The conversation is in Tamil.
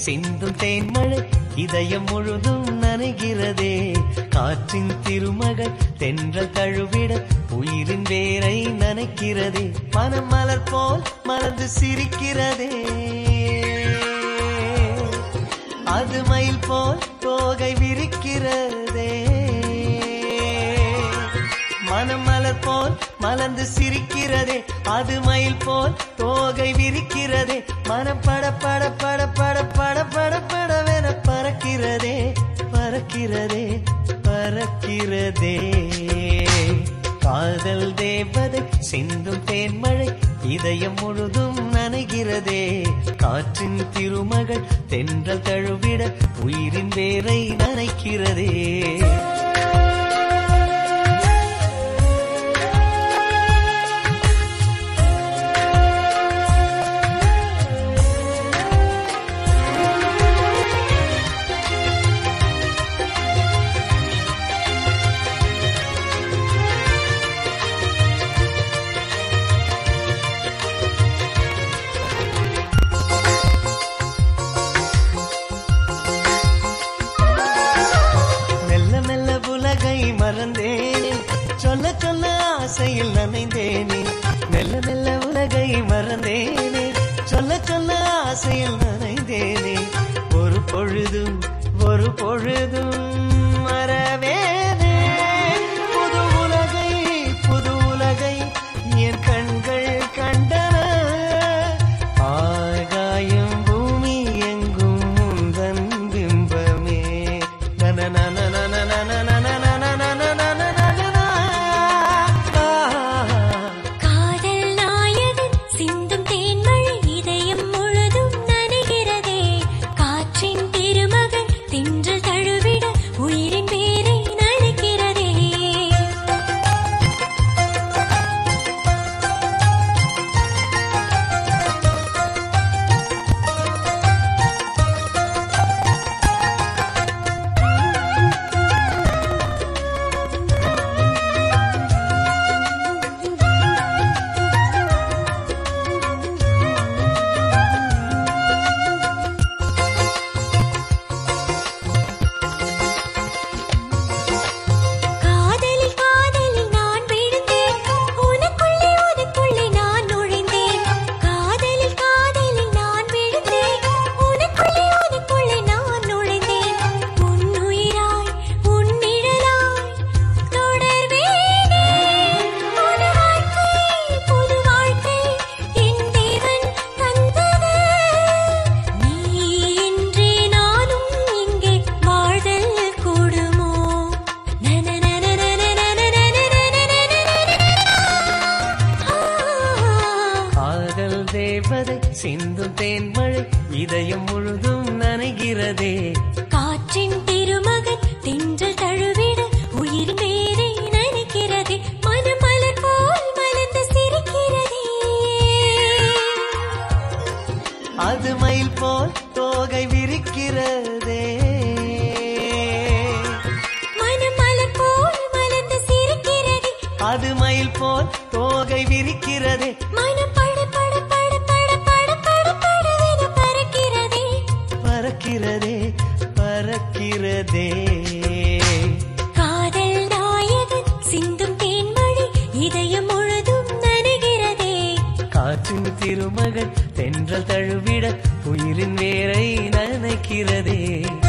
சிந்தும் தேன்மழை இதயம் முழுதும் நனைகிறதே காற்றின் திருமகள் தென்றல் தழுவிட உயிரின் வேரை நனைக்கிறதே மனம் மலர் போல் மலர்ந்து சிரிக்கிறதே அது மயில் போல் தோகை விரிக்கிறதே மனம் மலர் போல் மலர்ந்து சிரிக்கிறதே அது மயில் போல் தோகை விரிக்கிறதே மனம் பட பட பட பட பட பட படவென பறக்கிறதே பறக்கிறதே பறக்கிறதே காதல் தேவதை சிந்தும் தேன்மழை இதயம் முழுதும் நனைகிறதே காற்றின் திருமகள் தென்றல் தழுவிட உயிரின் வேரை நனைக்கிறதே மெல்ல மெல்ல உலகை மறந்தேனே சொல்ல சொல்ல ஆசையில் நனைந்தேனே மெல்ல மெல்ல உலகை மறந்தேனே சொல்ல சொல்ல ஆசையில் நனைந்தேனே ஒரு பொழுதும் ஒரு பொழுதும் மறவேனே புது உலகை புது உலகை என் கண்கள் கண்டன ஆகாயம் பூமி எங்கும் முந்தன் பிம்பமே காதல் நாயகன் சிந்தும் தேன்மழை இதயம் முழுதும் நனைகிறதே காற்றின் திருமகன் தென்றல் தழுவிட உயிரின் வேரை நனைக்கிறதே காதலில் காதலில் நான் விழுந்தேன் உனக்குள்ளே உனக்குள்ளே நான் நுழைந்தேன் காதலில் காதலில் நான் விழுந்தேன் உனக்குள்ளே உனக்குள்ளே நான் நுழைந்தேன் உன்னுயிராய் உன்னிழலாய் தொடர்வேனே புது வாழ்க்கை புது வாழ்க்கை என் தேவன் தந்தது நீ இன்றி நானும் இங்கே வாழ்தல் கூடுமோ காதல் தேவதை சிந்தும் தேன்மழை இதயம் முழுதும் நனைகிறதே காற்றின் திருமகன் தென்றல் தழுவிட உயிர் மேரை நனைக்கிறதே மனம் மலர் போல் மலர்ந்து சிரிக்கிறதே அது மயில் போல் தோகை விரிக்கிறதே மனம் மலர் போல் மலர்ந்து சிரிக்கிறதே அது மயில் போல் தோகை விரிக்கிறதே மனம் பட பட பட பட பட பட படவென பறக்கிறதே பறக்கிறதே பறக்கிறதே காதல் நாயகன் சிந்தும் தேன்மழை இதயம் முழுதும் நனைகிறதே காற்றின் திருமகள் தென்றல் தழுவிட உயிரின் வேரை நனைக்கிறதே